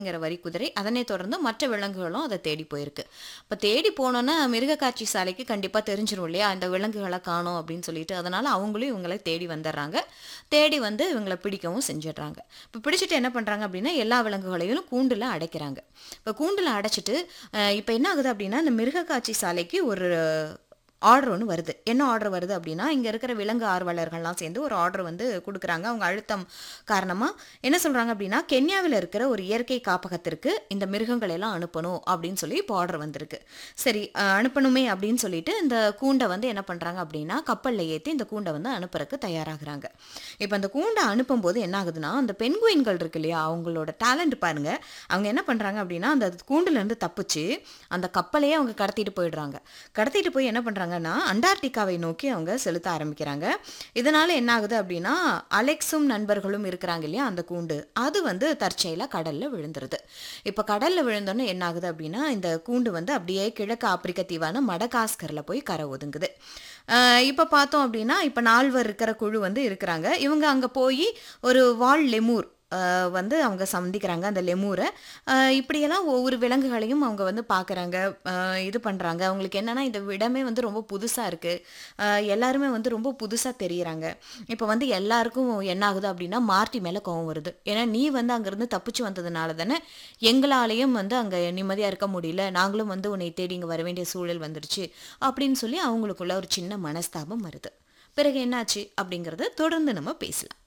ங்கிற வரி குதிரை அதனை தொடர்ந்து மற்ற விலங்குகளும் அதை தேடி போயிருக்கு இப்போ தேடி போனோன்னா மிருகக்காட்சி சாலைக்கு கண்டிப்பாக தெரிஞ்சிரும் இல்லையா இந்த விலங்குகளை காணோம் அப்படின்னு சொல்லிட்டு அதனால அவங்களும் இவங்களை தேடி வந்துடுறாங்க தேடி வந்து இவங்களை பிடிக்கவும் செஞ்சிடுறாங்க இப்போ பிடிச்சிட்டு என்ன பண்ணுறாங்க அப்படின்னா எல்லா விலங்குகளையும் கூண்டில் அடைக்கிறாங்க இப்போ கூண்டில் அடைச்சிட்டு இப்போ என்ன ஆகுது அப்படின்னா இந்த மிருகக்காட்சி சாலைக்கு ஒரு ஆர்டர் ஒன்று வருது என்ன ஆர்டர் வருது அப்படின்னா இங்கே இருக்கிற விலங்கு ஆர்வலர்கள்லாம் சேர்ந்து ஒரு ஆர்டர் வந்து கொடுக்குறாங்க அவங்க அழுத்தம் காரணமாக என்ன சொல்கிறாங்க அப்படின்னா கென்யாவில் இருக்கிற ஒரு இயற்கை காப்பகத்திற்கு இந்த மிருகங்களை எல்லாம் அனுப்பணும் அப்படின்னு சொல்லி இப்போ ஆர்டர் வந்திருக்கு சரி அஹ், அனுப்பணுமே அப்படின்னு சொல்லிட்டு இந்த கூண்டை வந்து என்ன பண்ணுறாங்க அப்படின்னா கப்பலில் ஏற்றி இந்த கூண்டை வந்து அனுப்புறதுக்கு தயாராகிறாங்க இப்போ அந்த கூண்டை அனுப்பும்போது என்ன ஆகுதுன்னா அந்த பெண்குயின்கள் இருக்கு இல்லையா அவங்களோட டேலண்ட் பாருங்க அவங்க என்ன பண்ணுறாங்க அப்படின்னா அந்த கூண்டுலேருந்து தப்பிச்சு அந்த கப்பலையே அவங்க கடத்திட்டு போயிடுறாங்க கடத்திட்டு போய் என்ன பண்ணுறாங்கன்னா அண்டார்டிகாவை நோக்கி அவங்க செலுத்த ஆரம்பிக்கிறாங்க இதனால என்ன ஆகுது அப்படின்னா அலெக்ஸும் நண்பர்களும் இருக்கிறாங்க இல்லையா அந்த கூண்டு அது வந்து தற்செயலாக கடலில் விழுந்துருது இப்போ கடலில் விழுந்தோன்னே என்ன ஆகுது அப்படின்னா இந்த கூண்டு வந்து அப்படியே கிழக்கு ஆப்பிரிக்க தீவான மடகாஸ்கரில் போய் கரை ஒதுங்குது இப்போ பார்த்தோம் அப்படின்னா இப்போ நால்வர் இருக்கிற குழு வந்து இருக்கிறாங்க இவங்க அங்கே போய் ஒரு வால் லெமூர் ஆஹ் வந்து அவங்க சந்திக்கிறாங்க அந்த லெமூரை ஆஹ் இப்படியெல்லாம் ஒவ்வொரு விலங்குகளையும் அவங்க வந்து பார்க்குறாங்க இது பண்ணுறாங்க அவங்களுக்கு என்னன்னா இந்த இடமே வந்து ரொம்ப புதுசாக இருக்குது எல்லாருமே வந்து ரொம்ப புதுசாக தெரியுறாங்க இப்போ வந்து எல்லாருக்கும் என்ன ஆகுது அப்படின்னா மார்ட்டி மேலே கோவம் வருது ஏன்னா நீ வந்து அங்கேருந்து தப்பிச்சு வந்ததுனால தானே எங்களாலேயும் வந்து அங்கே நிம்மதியாக இருக்க முடியல நாங்களும் வந்து உன்னை தேடி இங்கே வர வேண்டிய சூழல் வந்துருச்சு அப்படின்னு சொல்லி அவங்களுக்குள்ள ஒரு சின்ன மனஸ்தாபம் வருது பிறகு என்னாச்சு அப்படிங்கிறத தொடர்ந்து நம்ம பேசலாம்